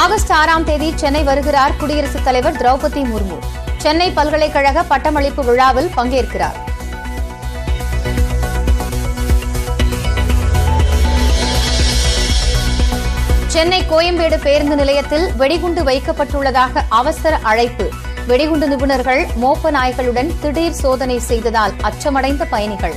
August ஆறாம் தேதி சென்னை வருகிறார் குடியரசுத் தலைவர் திரௌபதி முர்மு சென்னை பல்கலைக்கழக பட்டமளிப்பு விழாவில் பங்கேற்கிறார் சென்னை கோயம்பேடு பேருந்து நிலையத்தில் வெடிகுண்டு வைக்கப்பட்டுள்ளதாக அவசர அழைப்பு வெடிகுண்டு நிபுணர்கள் மோப்ப நாய்களுடன் திடீர் சோதனை செய்ததால் அச்சமடைந்த பயணிகள்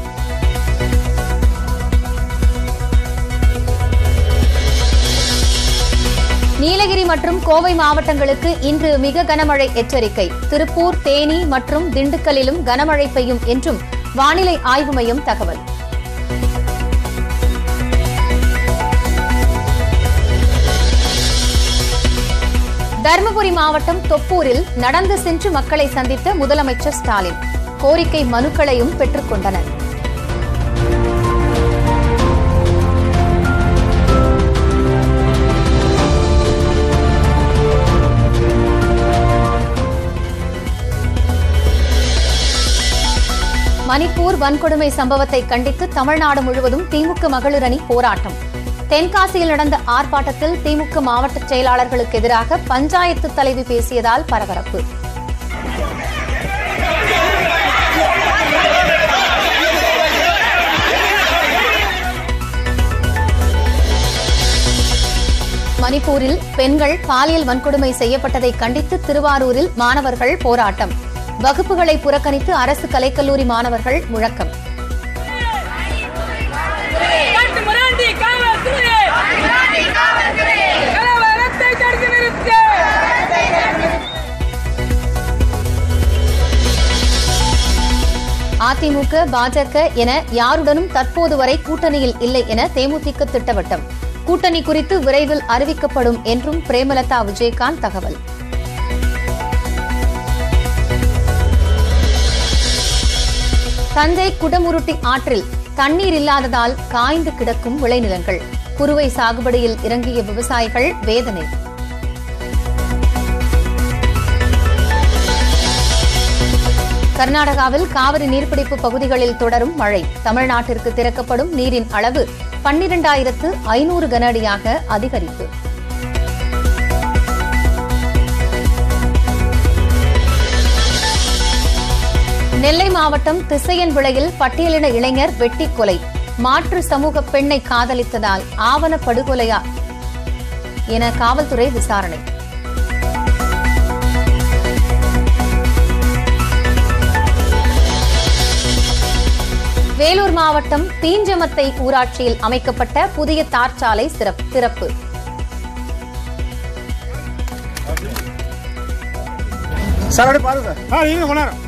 நீலகிரி மற்றும் கோவை மாவட்டங்களுக்கு இன்று மிக கனமழை எச்சரிக்கை திருப்பூர் தேனி மற்றும் திண்டுக்கல்லிலும் கனமழை பெய்யும் என்றும் வானிலை ஆய்வு மையம் தகவல் தருமபுரி மாவட்டம் தொப்பூரில் நடந்து சென்று மக்களை சந்தித்த முதலமைச்சர் ஸ்டாலின் கோரிக்கை மனுக்களையும் பெற்றுக் கொண்டனர் மணிப்பூர் வன்கொடுமை சம்பவத்தை கண்டித்து தமிழ்நாடு முழுவதும் திமுக மகளிர் அணி போராட்டம் தென்காசியில் நடந்த ஆர்ப்பாட்டத்தில் திமுக மாவட்ட செயலாளர்களுக்கு எதிராக பஞ்சாயத்து தலைவி பேசியதால் பரபரப்பு மணிப்பூரில் பெண்கள் பாலியல் வன்கொடுமை செய்யப்பட்டதை கண்டித்து திருவாரூரில் மாணவர்கள் போராட்டம் வகுப்புகளை புறக்கணித்து அரசு கலைக்கல்லூரி மாணவர்கள் முழக்கம் காட்டு மிராண்டி காவல்துறை கலவரத்தை தடுத்து நிறுத்து அதிமுக பாஜக என யாருடனும் தற்போது வரை கூட்டணியில் இல்லை என தேமுதிக திட்டவட்டம் கூட்டணி குறித்து விரைவில் அறிவிக்கப்படும் என்றும் பிரேமலதா விஜயகாந்த் தகவல் தஞ்சை குடமுருட்டி ஆற்றில் தண்ணீர் இல்லாததால் காய்ந்து கிடக்கும் விளைநிலங்கள் குறுவை சாகுபடியில் இறங்கிய விவசாயிகள் வேதனை கர்நாடகாவில் காவிரி நீர்பிடிப்பு பகுதிகளில் தொடரும் மழை தமிழ்நாட்டிற்கு திறக்கப்படும் நீரின் அளவு பன்னிரண்டாயிரத்து ஐநூறு கன அடியாக அதிகரிப்பு நெல்லை மாவட்டம் திசையன் விளையில் பட்டியலின இளைஞர் வெட்டி கொலை மாற்று சமூக பெண்ணை காதலித்ததால் ஆவண படுகொலையா என காவல்துறை விசாரணை வேலூர் மாவட்டம் தீஞ்சமத்தை ஊராட்சியில் அமைக்கப்பட்ட புதிய தார்ச்சாலை சிறப்- திறப்பு சார் அப்படியே பாருங்க ஆ நீங்க கொண்டாரம்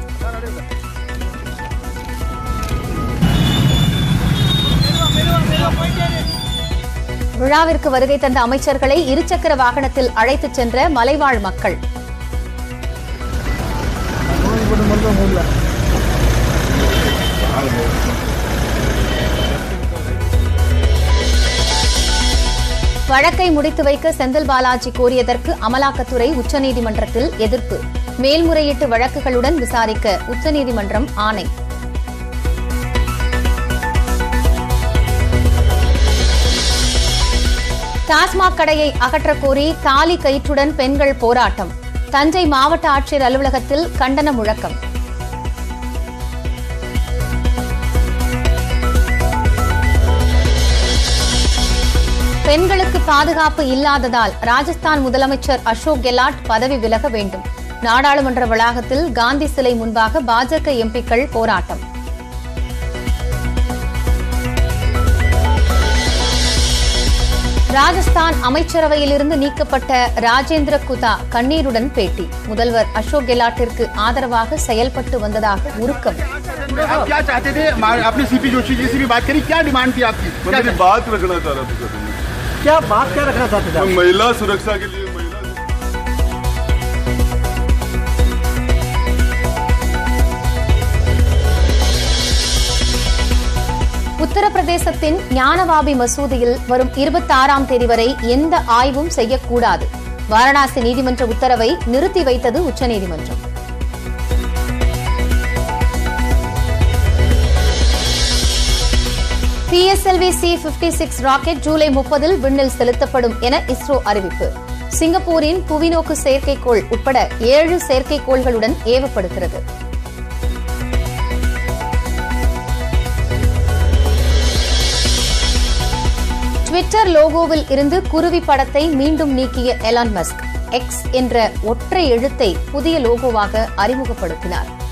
விழாவிற்கு வருகை தந்த அமைச்சர்களை இருசக்கர வாகனத்தில் அழைத்துச் சென்ற மலைவாழ் மக்கள் வழக்கை முடித்து வைக்க செந்தில் பாலாஜி கோரியதற்கு அமலாக்கத்துறை உச்சநீதிமன்றத்தில் எதிர்ப்பு மேல்முறையீட்டு வழக்குகளுடன் விசாரிக்க உச்சநீதிமன்றம் ஆணை டாஸ்மாக் கடையை அகற்றக் கோரி தாலி கயிற்றுடன் பெண்கள் போராட்டம் தஞ்சை மாவட்ட ஆட்சியர் அலுவலகத்தில் கண்டன முழக்கம் பெண்களுக்கு பாதுகாப்பு இல்லாததால் ராஜஸ்தான் முதலமைச்சர் அசோக் கெலாட் பதவி விலக வேண்டும் நாடாளுமன்ற வளாகத்தில் காந்தி சிலை முன்பாக பாஜக எம்பிக்கள் போராட்டம் ராஜஸ்தான் அமைச்சரவையிலிருந்து நீக்கப்பட்ட ராஜேந்திர குதா கண்ணீருடன் பேட்டி முதல்வர் அசோக் கெலாட்டிற்கு ஆதரவாக செயல்பட்டு வந்ததாக உருக்கம் आप क्या चाहते थे मा- अपने सीपी जोशी जी से भी बात करी क्या डिमांड थी आपकी क्या मैंने बात रखना चाह रहा था सर मैं। क्या बात क्या रखना चाहते थे आप? महिला सुरक्षा के लिए महिला உத்தரப்பிரதேசத்தின் ஞானவாபி மசூதியில் வரும் இருபத்தாறாம் தேதி வரை எந்த ஆய்வும் செய்யக்கூடாது வாரணாசி நீதிமன்ற உத்தரவை நிறுத்தி வைத்தது உச்சநீதிமன்றம் PSLV C fifty six rocket ஜூலை முப்பதில் விண்ணில் செலுத்தப்படும் என இஸ்ரோ அறிவிப்பு சிங்கப்பூரின் புவிநோக்கு செயற்கைக்கோள் உட்பட ஏழு செயற்கைக்கோள்களுடன் ஏவப்படுகிறது ட்விட்டர் லோகோவில் இருந்து குருவி படத்தை மீண்டும் நீக்கிய எலான் மஸ்க் எக்ஸ் என்ற ஒற்றை எழுத்தை புதிய லோகோவாக அறிமுகப்படுத்தினார்